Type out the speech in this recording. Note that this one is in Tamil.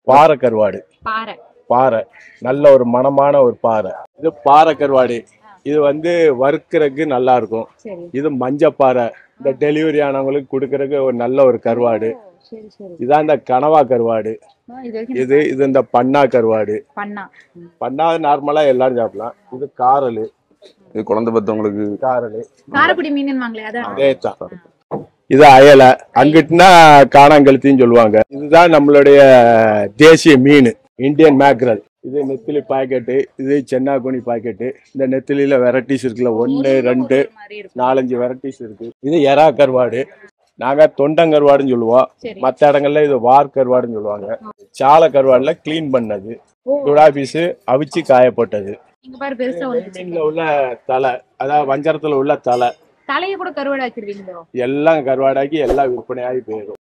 பாறை கருவாடு பாறை பாறை நல்ல ஒரு மணமான ஒரு பாறை இது பாறை கருவாடு இது வந்து வறுக்கிறதுக்கு நல்லா இருக்கும் சரி இது மஞ்சப்பாறை இந்த டெலிவரி ஆனவங்களுக்கு கொடுக்கறதுக்கு ஒரு நல்ல ஒரு கருவாடு ஓ, சரி சரி இதான் இந்த கனவா கருவாடு ஆ, இது வரைக்கும் இது இது இந்த பண்ணா கருவாடு பண்ணா ம். பண்ணா நார்மலா எல்லாரும் சாப்பிடலாம் இது காரல் இது குழந்தை பெற்றவங்களுக்கு காரல் காரக்குடி மீன் வாங்களே அதான் அதே தான் இது அயலை அங்கிட்டுனா காணாங்கழுத்தின்னு சொல்லுவாங்க இதுதான் நம்மளுடைய தேசிய மீன் இந்தியன் மேக்ரல் இது நெத்திலி பாக்கெட்டு இது சென்னாகுனி பாக்கெட்டு இந்த நெத்திலியில வெரைட்டிஸ் இருக்குல்ல ஒன்று ரெண்டு ஒரு மாதிரி இருக்கும் நாலஞ்சு வெரைட்டிஸ் இருக்கு இது எறா கருவாடு நாங்க தொண்டங்கருவாடுன்னு சொல்லுவோம் சரி மற்ற இடங்கள்ல இது வார் கருவாடுன்னு சொல்லுவாங்க சாலை கருவாடுல க்ளீன் பண்ணது ஓ துடா பீஸு அவிச்சு காயப்பட்டது இங்க பாரு பெருசா வந்து மீன்ல உள்ள தலை அதாவது வஞ்சரத்துல உள்ள தலை தலைய கூட கருவாடு ஆக்கிடுவீங்களோ எல்லாம் கருவாடாக்கி எல்லாம் விற்பனையாகி போயிடும்